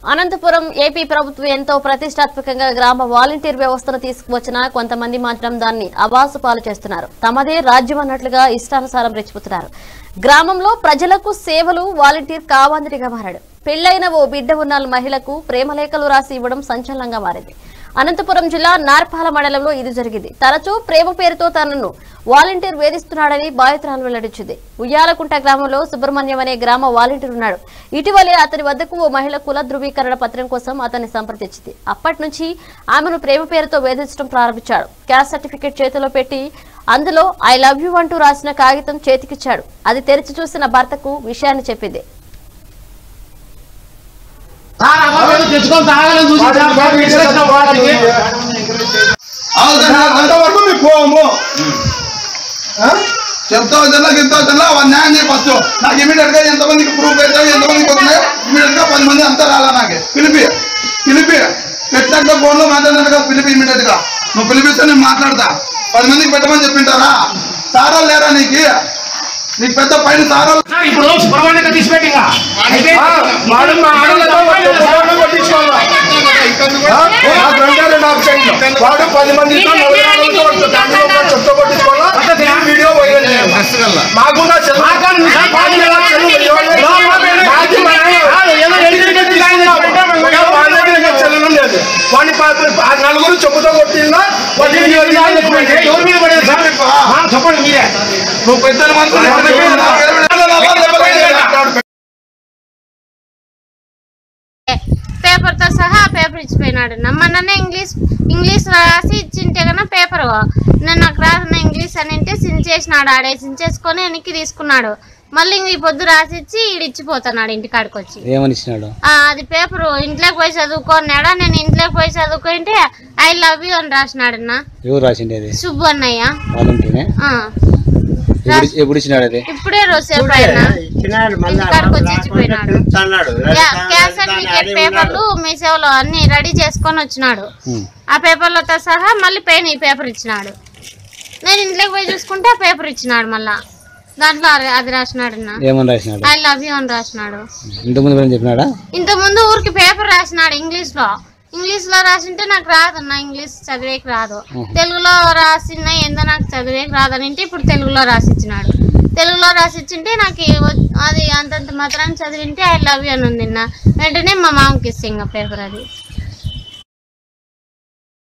Anantapuram AP ప్రభుత్వం ఎంతో ప్రతిష్టాత్మకంగా గ్రామ వాలంటీర్ వ్యవస్థను తీసుకువచ్చినా కొంతమంది మాత్రం దాన్ని అవాసు పాలు చేస్తున్నారు తమదే రాజ్యం అన్నట్లుగా ఇష్టానుసారం రెచ్చిపోతున్నారు గ్రామంలో ప్రజలకు సేవలు వాలంటీర్ కావాందిగా మారాడు పెళ్లైన ఓ బిడ్డ ఉన్న మహిళకు ప్రేమలేఖలు రాసి ఇవ్వడం సంచలనంగా మారింది అనంతపురం జిల్లా నార్పాల మండలంలో ఇది జరిగింది తరచూ ప్రేమ పేరుతో తనను వాలంటీర్ వేధిస్తున్నాడని బాధితురాలు వెల్లడించింది ఉయ్యాలకుంట గ్రామంలో సుబ్రహ్మణ్యం అనే గ్రామ వాలంటీర్ ఉన్నాడు ఇటీవలే అతని వద్దకు ఓ మహిళ కుల ధృవీకరణ పత్రం కోసం అతన్ని సంప్రదించింది అప్పటి నుంచి ఆమెను ప్రేమ పేరుతో వేధించడం ప్రారంభించాడు క్యాస్ట్ సర్టిఫికేట్ చేతిలో పెట్టి అందులో ఐ లవ్ యూ అంటూ రాసిన కాగితం చేతికిచ్చాడు అది తెరిచి చూసిన భర్తకు విషయాన్ని చెప్పింది తెచ్చుకొని తాగాలని చూసి తీసుకొచ్చిన వాడికి అంతవరకు మీ పోము చెప్తావు తెల్లా గిస్తావు తెల్లా వాళ్ళ న్యాయం చేయి ఫస్ట్ నాకు ఇమీడియట్ గా ఎంతమందికి ప్రూఫ్ పెట్టావు ఎంతమందికి వస్తున్నాయో ఇమీడియట్ గా పది మంది అంతా రాలా నాకు పిలిపి పిలిపి పెట్టాక ఫోన్ లో మాట్లాడినట్టుగా పిలిపి ఇమీడియట్ గా నువ్వు పిలిపిస్తే నేను మాట్లాడతా పది మందికి పెట్టమని చెప్పింటారా సారాలు లేరా నీకు నీకు పెద్ద పైన సారాలు ఇప్పుడు సుబ్రహ్మణ్యం తీసిపెట్టి ఇంకా అయితే వాడు మా ఆడలతో వాడు ఫోటోలు కొట్టించుకోవాలి. ఆ? నా ఫ్రెండ్ నా ఫ్రెండ్. వాడు పది మందితో నలుగురు ఆడలతో వాడు ఫ్యామిలీలో వాడు చెత్త కొట్టించుకోవాలా? ఈ వీడియో వైరల్ చేయాలి. మాకు నా చెల్లి- మాకు నా మాకు నా చెల్లి వీడియో లేదు. మాకు మా ఆయన- ఏదో ఎడిట్ కాగితం ఇంకా వాళ్ళ దగ్గర ఇంకా చెల్లెలు లేదు. వాడిని ప- ప- ఆ నలుగురు చెప్పుతో కొట్టిందా వాడి వీడియో తీయాలి. ఎవరి మీద పడేది సార్ ఆ, చెప్పండి మీరే నువ్వు పెద్దల మనసు పేపర్ తో సహా పేపర్ ఇచ్చిపోయినాడు మొన్ననే ఇంగ్లీష్ ఇంగ్లీష్ రాసి ఇచ్చింటే కన్నా పేపర్ నేను నాకు రాసిన ఇంగ్లీష్ అని అంటే సించేసినాడు ఆడే సించేసుకొని వెనక్కి తీసుకున్నాడు మళ్ళీ ఇంక ఈ పొద్దు రాసి ఇచ్చి ఈడు ఇచ్చిపోతున్నాడు ఇంటికాడికి వచ్చి ఏమని ఇచ్చినాడు ఆ, అది పేపర్ ఇంట్లోకి పోయి చదువుకోన్నాడా నేను ఇంట్లోకి పోయి చదువుకుంటే ఐ లవ్ యూ అని రాసినాడు అన్న ఎవరు రాసిండే అది సుబ్బు అన్నయ్య వాలంటీనే ఆ, ఎప్పుడు ఎప్పుడు ఇచ్చినాడు అది ఇప్పుడే రోజు సేపు ఆయన ఇంటికాడికి వచ్చి ఇచ్చిపోయినాడు యా- క్యాస్ట్ సర్టిఫికేట్ పేపర్లు మీ సేవలో అన్ని రెడీ చేసుకొని వచ్చినాడు ఉమ్. ఆ పేపర్లతో సహా మళ్ళీ పెయిన్ ఈ పేపర్ ఇచ్చినాడు నేను ఇంట్లోకి పోయి చూసుకుంటే ఆ పేపర్ ఇచ్చినాడు మళ్ళా దాంట్లో అది- అది రాసినాడు ఏమని రాసినాడు ఐ లవ్ యూ అని రాసినాడు ఇంతకుముందు ఏమైనా చెప్పినాడా ఇంత ముందు ఊరికి పేపర్ రాసినాడు ఇంగ్లీష్ లో ఇంగ్లీష్ లో రాసింటే నాకు రాదు నా ఇంగ్లీష్ చదివేకి రాదు తెలుగులో రాసిన ఏందో నాకు చదివేకి రాదని అంటే ఇప్పుడు తెలుగులో రాసిచ్చినాడు తెలుగులో రాసిచ్చింటే నాకు వ- అది అంతంత మాత్రాన్ని చదివింటే ఐ లవ్ యూ అని ఉంది నా వెంటనే మా మామకి ఇస్తే ఇంకా పేపర్ అది